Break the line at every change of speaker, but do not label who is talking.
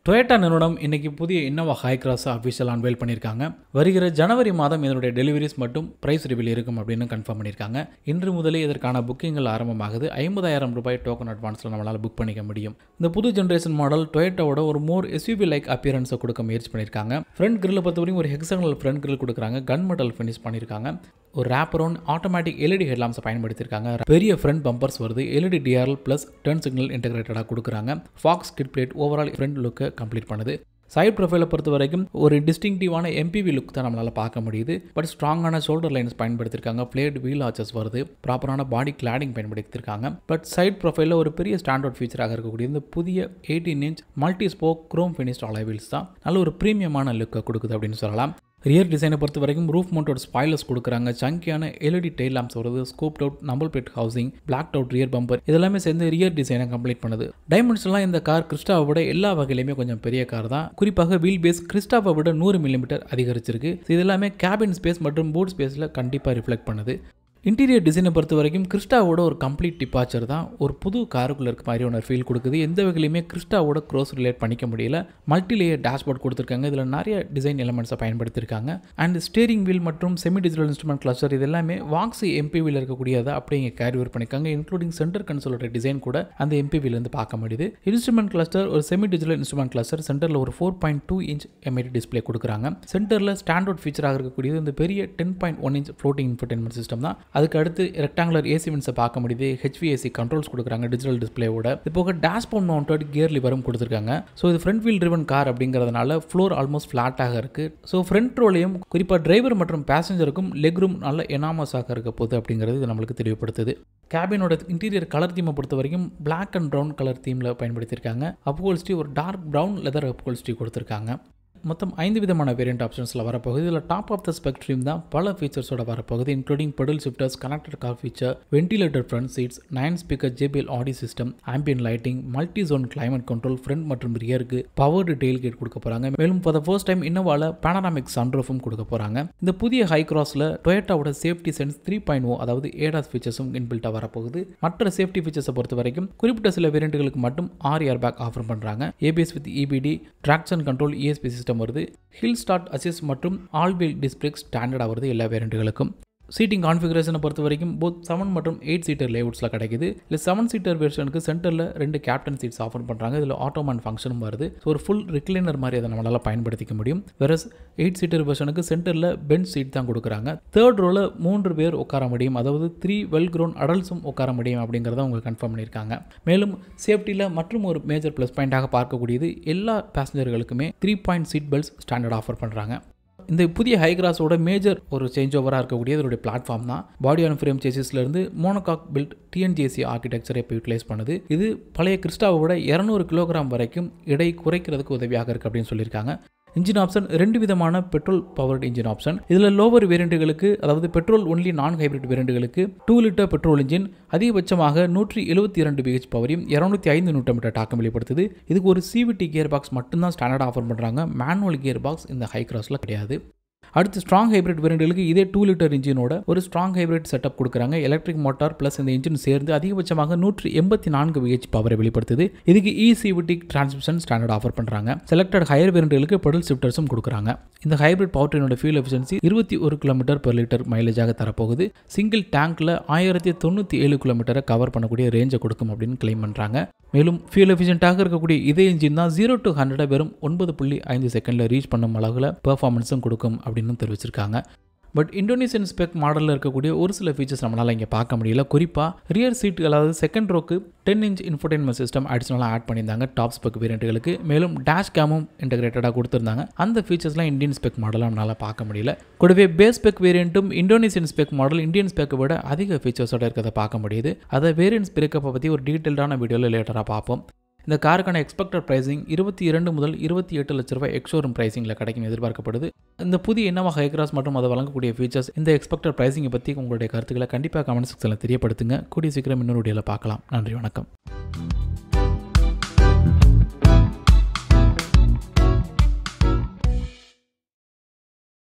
Toyota நிறுவனம் இன்னைக்கு புதிய Innova Hycross official unveil பண்ணியிருக்காங்க வருகிற ஜனவரி மாதம் இதனுடைய டெலிவரிஸ் மட்டும் பிரைஸ் ரிவில் இருக்கும் அப்படின்னு கன்ஃபார்ம் பண்ணியிருக்காங்க இன்று முதலே இதற்கான புக்கிங்கள் ஆரம்பமாகுது ஐம்பதாயிரம் ரூபாய் டோக்கன் அட்வான்ஸில் நம்மளால் புக் பண்ணிக்க முடியும் இந்த புது ஜென்ரேஷன் மாடல் டொயேட்டாவோட ஒரு மோர் எஸ்யூபி லைக் அப்பியரன்ஸை கொடுக்க முயற்சி பண்ணியிருக்காங்க ஃப்ரண்ட் கிரில்லை பொறுத்தவரைக்கும் ஒரு ஹெக்ஸகனல் ஃப்ரண்ட் கிரில் கொடுக்குறாங்க கன் மெட்டல் ஃபினிஷ் பண்ணியிருக்காங்க ஒரு ரேப்பரோன் ஆட்டோமேட்டிக் எல்இடி ஹெட்லாம்ஸை பயன்படுத்தியிருக்காங்க பெரிய ஃப்ரண்ட் பம்பர்ஸ் வருது LED DRL plus turn signal இன்டெகிரேட்டடாக கொடுக்குறாங்க faux skid plate overall front லுக்கை கம்ப்ளீட் பண்ணுது சைட் ப்ரொஃபைலை பொறுத்த வரைக்கும் ஒரு டிஸ்டிங்டிவான எம்பிவி லுக் தான் நம்மளால் பார்க்க முடியுது பட் ஸ்ட்ராங்கான ஷோல்டர் லைன்ஸ் பயன்படுத்தியிருக்காங்க பிளேட் வீல் ஆச்சஸ் வருது ப்ராப்பரான பாடி கிளாடிங் பயன்படுத்தியிருக்காங்க பட் சைட் ப்ரொஃபைலில் ஒரு பெரிய ஸ்டாண்டர்ட் ஃபீச்சராக இருக்கக்கூடிய இந்த புதிய eighteen inch multi spoke chrome finished alloy wheels தான் நல்ல ஒரு ப்ரீமியமான லுக்கை கொடுக்குது அப்படின்னு சொல்லலாம் ரியர் டிசைனை பொறுத்த வரைக்கும் ரூஃப் மவுண்டோட ஸ்பாய்லர்ஸ் கொடுக்குறாங்க சங்கியான எல்இடி டெய்ல் லாம்ப்ஸ் வருது scoop out number plate housing black out rear bumper இதெல்லாமே சேர்ந்து ரியர் டிசைனை கம்ப்ளீட் பண்ணுது டைமென்ஷன்லாம் இந்த கார் கிறிஸ்டாவை விட எல்லா வகையிலுமே கொஞ்சம் பெரிய கார் தான் குறிப்பாக வீல் பேஸ் கிறிஸ்டாவை விட நூறு மில்லிமீட்டர் அதிகரிச்சிருக்கு இது எல்லாமே கேபின் ஸ்பேஸ் மற்றும் பூட் ஸ்பேஸில் கண்டிப்பாக ரிஃப்ளெக்ட் பண்ணுது இன்டீரியர் டிசைனை பொறுத்த வரைக்கும் கிறிஸ்டாவோட ஒரு கம்ப்ளீட் டிபாச்சர் தான் ஒரு புது காருக்குள்ள இருக்க மாதிரி ஒன்று ஃபீல் கொடுக்குது எந்த வகையிலுமே கிறிஸ்டாவோட க்ரோஸ் ரிலேட் பண்ணிக்க முடியல மல்டி லேயர் டேஷ்போர்ட் கொடுத்துருக்காங்க இதில் நிறைய டிசைன் எலமெண்ட்ஸை பயன்படுத்தியிருக்காங்க அண்ட் ஸ்டேரிங் வீல் மற்றும் செமி டிஜிட்டல் இன்ஸ்ட்ருமெண்ட் கிளஸ்டர் இது எல்லாமே வாக்ஸி எம்பிவியில் இருக்கக்கூடியதை அப்படியே இங்கே கேரி ஓவர் பண்ணியிருக்காங்க இன்க்ளூடிங் சென்டர் கன்சோலோட டிசைன் கூட அந்த எம்பிவிலேருந்து பார்க்க முடியுது இன்ஸ்ட்ருமெண்ட் கிளஸ்டர் ஒரு செமி டிஜிட்டல் இன்ஸ்ட்ருமெண்ட் கிளஸ்டர் சென்டரில் ஒரு four point two inch MID display கொடுக்குறாங்க சென்டரில் ஸ்டாண்டர்ட் ஃபீச்சராக இருக்கக்கூடியது இந்த பெரிய ten point one inch floating infotainment system தான் அதுக்கு அடுத்து ரெக்டாங்குலர் ஏசி வின்ஸை பார்க்க முடியுது ஹெச்விஏசி கண்ட்ரோல்ஸ் கொடுக்குறாங்க டிஜிட்டல் டிஸ்பிளேவோட இது போக டேஷ்போர்ட் மவுண்டட் கியர் லிவரும் கொடுத்துருக்காங்க ஸோ இது ஃப்ரண்ட் வீல் ட்ரிவன் கார் அப்படிங்கிறதுனால ஃப்ளோர் ஆல்மோஸ்ட் ஃப்ளாட்டாக இருக்குது ஸோ ஃப்ரண்ட் ரோலையும் குறிப்பாக டிரைவர் மற்றும் பேசஞ்சருக்கும் லெக் ரூம் நல்ல எனாமஸாக இருக்க போகுது அப்படிங்கிறது இது நம்மளுக்கு தெளிவுபடுத்துது கேபினோட இன்டீரியர் கலர் தீமை பொறுத்த வரைக்கும் பிளாக் அண்ட் ப்ரௌன் கலர் தீமில் பயன்படுத்தியிருக்காங்க அப்கோல்ஸ்டி ஒரு டார்க் ப்ரௌன் லெதர் அப்கோல்ஸ்டி கொடுத்துருக்காங்க மொத்தம் ஐந்து விதமான வேரியன்ட் ஆப்ஷன்ஸில் வரப்போகுது இதில் டாப் ஆஃப் த ஸ்பெக்ட்ரீம் தான் பல ஃபீச்சர்ஸோட வரப்போகுது including paddle shifters connected car feature ventilator front seats nine speaker JBL audio system ambient lighting multi zone climate control front மற்றும் ரியருக்கு பவர்டு டெயில் கேட் கொடுக்க போகிறாங்க மேலும் ஃபார் த ஃபர்ஸ்ட் டைம் இன்னோவால பேனராமிக் சன்ரூஃபும் கொடுக்க போகிறாங்க இந்த புதிய ஹை கிராஸில் டொயேட்டாவோட safety sense three point O அதாவது ஏடாஸ் ஃபீச்சர்ஸும் இன்பில்ட்டாக வரப்போகுது மற்ற சேஃப்டி ஃபீச்சர்ஸை பொறுத்த வரைக்கும் குறிப்பிட்ட சில வேரியண்ட்டுகளுக்கு மட்டும் ஆர் ஏர் பேக் ஆஃபர் பண்ணுறாங்க ABS with EBD traction control ESP system வருது ஹில் ஸ்டார்ட் அசிஸ் மற்றும் ஆல் வீல் டிஸ்பிளேக் ஸ்டாண்டர்டாக வருது எல்லா வேரியண்ட்டுகளுக்கும் சீட்டிங் கான்ஃபிகரேஷனை பொறுத்த வரைக்கும் போத் செவன் மற்றும் எயிட் சீட்டர் லேஅவுட்ஸில் கிடைக்குது இல்லை செவன் சீட்டர் வெர்ஷனுக்கு சென்டரில் ரெண்டு கேப்டன் சீட்ஸ் ஆஃபர் பண்ணுறாங்க இதில் ஆட்டோமேன் ஃபங்க்ஷனும் வருது ஸோ ஒரு ஃபுல் ரிக்ளைனர் மாதிரி அதை நம்மளால் பயன்படுத்திக்க முடியும் வேற எயிட் சீட்டர் வெர்ஷனுக்கு சென்டரில் பெஞ்ச் சீட் தான் கொடுக்குறாங்க தேர்ட் ரோவில் மூன்று பேர் உட்கார முடியும் அதாவது த்ரீ வெல் க்ரோன் அடல்ட்ஸும் உட்கார முடியும் அப்படிங்கிறத அவங்க கன்ஃபார்ம் பண்ணியிருக்காங்க மேலும் சேஃப்டியில் மற்றும் ஒரு மேஜர் ப்ளஸ் பாயிண்டாக பார்க்கக்கூடியது எல்லா பேசஞ்சர்களுக்குமே three point seat belts standard offer பண்ணுறாங்க இந்த புதிய ஹைகிராஸோட மேஜர் ஒரு சேஞ்ச் ஓவராக இருக்கக்கூடிய இதோடைய பிளாட்ஃபார்ம் தான் பாடி ஆன் ஃப்ரேம் சேசிஸ்லேருந்து மோனோகாக் பில்ட் டிஎன்ஜிஎஸ்சி ஆர்கிடெக்சரை இப்போ யூட்டிலைஸ் பண்ணுது இது பழைய கிறிஸ்டாவை விட இரநூறு கிலோகிராம் வரைக்கும் எடை குறைக்கிறதுக்கு உதவியாக இருக்குது அப்படின்னு சொல்லியிருக்காங்க இன்ஜின் ஆப்ஷன் ரெண்டு விதமான பெட்ரோல் பவர்டு இன்ஜின் ஆப்ஷன் இதில் லோவர் வேரியண்ட்டுகளுக்கு அதாவது பெட்ரோல் ஒன்லி நான் ஹைப்ரிட் வேரியண்ட்டுகளுக்கு டூ லிட்டர் பெட்ரோல் இன்ஜின் அதிகபட்சமாக நூற்றி எழுபத்தி இரண்டு பிஹெச் பவரையும் இரநூத்தி ஐந்து நூற்றம் மீட்டர் டாக்கம் வெளிப்படுத்துது இதுக்கு ஒரு சிவிடி கியர் பாக்ஸ் மட்டும்தான் ஸ்டாண்டர்ட் ஆஃபர் பண்ணுறாங்க மேனுவல் கியர் பாக்ஸ் இந்த ஹை கிராஸில் கிடையாது அடுத்து ஸ்ட்ராங் ஹைப்ரிட் வேரியண்ட்டுகளுக்கு இதே டூ லிட்டர் இன்ஜினோட ஒரு ஸ்ட்ராங் ஹைப்ரிட் செட்டப் கொடுக்குறாங்க எலக்ட்ரிக் மோட்டார் ப்ளஸ் இந்த இன்ஜின் சேர்ந்து அதிகபட்சமாக நூற்றி எண்பத்தி நான்கு விஹெச் பவரை வெளிப்படுத்துது இதுக்கு இசிவிடி டிரான்ஸ்மிஷன் ஸ்டாண்டர்ட் ஆஃபர் பண்ணுறாங்க செலக்டட் ஹையர் வேரியண்ட்டுகளுக்கு பெடல் ஷிஃப்டர்ஸும் கொடுக்குறாங்க இந்த ஹைப்ரிட் பவர் ட்ரெயினோட ஃபியூல் எஃபிஷியன்சி இருபத்தி ஒரு கிலோமீட்டர் பெர் லிட்டர் மைலேஜாக தரப்போகுது சிங்கிள் டேங்க்கில் ஆயிரத்தி தொண்ணூற்றி ஏழு கிலோமீட்டரை கவர் பண்ணக்கூடிய ரேஞ்சை கொடுக்கும் அப்படின்னு கிளைம் பண்ணுறாங்க மேலும் ஃபியூல் எஃபிஷியன்ட்டாக இருக்கக்கூடிய இதே இன்ஜின் தான் ஜீரோ டு ஹண்ட்ரட் வெறும் ஒன்பது புள்ளி ஐந்து செகண்டில் ரீச் பண்ணும் அளவில் பெர்ஃபார்மன்ஸும் கொடுக்கும் அப்படின்னு தெரிவிச்சிருக்காங்க பட் இந்தோனேஷியன் ஸ்பெக் மாடலில் இருக்கக்கூடிய ஒரு சில ஃபீச்சர்ஸ் நம்மளால் இங்கே பார்க்க முடியல குறிப்பாக ரியர் சீட் அதாவது செகண்ட் ரோக்கு டென் இன்ச் இன்ஃபர்டைன்மெண்ட் சிஸ்டம் அடிஷனலாக ஆட் பண்ணியிருந்தாங்க டாப் ஸ்பெக் வேரியண்ட்டுகளுக்கு மேலும் டேஷ் கேமும் இன்டகிரேட்டடாக கொடுத்துருந்தாங்க அந்த ஃபீச்சர்ஸ்லாம் இந்தியன் ஸ்பெக் மாடலாக நம்மளால் பார்க்க முடியல கூடவே பேஸ் ஸ்பெக் வேரியண்ட்டும் இந்தோனேஷியன் ஸ்பெக் மாடல் இந்தியன் ஸ்பெக்கை விட அதிக ஃபீச்சர்ஸோட இருக்கிறத பார்க்க முடியுது அதை வேரியன்ஸ் பிரேக்கப்பை பற்றி ஒரு டீட்டெயில்டான வீடியோவில் லேட்டராக பார்ப்போம் இந்த காருக்கான எக்ஸ்பெக்டட் ப்ரைஸிங் இருபத்தி இரண்டு முதல் இருபத்தி எட்டு லட்ச ரூபாய் எக்ஸோரூம் ப்ரைஸிங்கில் கிடைக்கும் எதிர்பார்க்கப்படுது இந்த புதிய என்னவா ஹைக்ராஸ் மற்றும் அதை வழங்கக்கூடிய ஃபீச்சர்ஸ் இந்த எக்ஸ்பெக்டட் ப்ரைஸிங்கை பற்றி உங்களுடைய கருத்துக்களை கண்டிப்பாக கமெண்ட் செக்ஷனில் தெரியப்படுத்துங்க கூடிய சீக்கிரம் இன்னொரு வீடியோவில் பார்க்கலாம் நன்றி வணக்கம்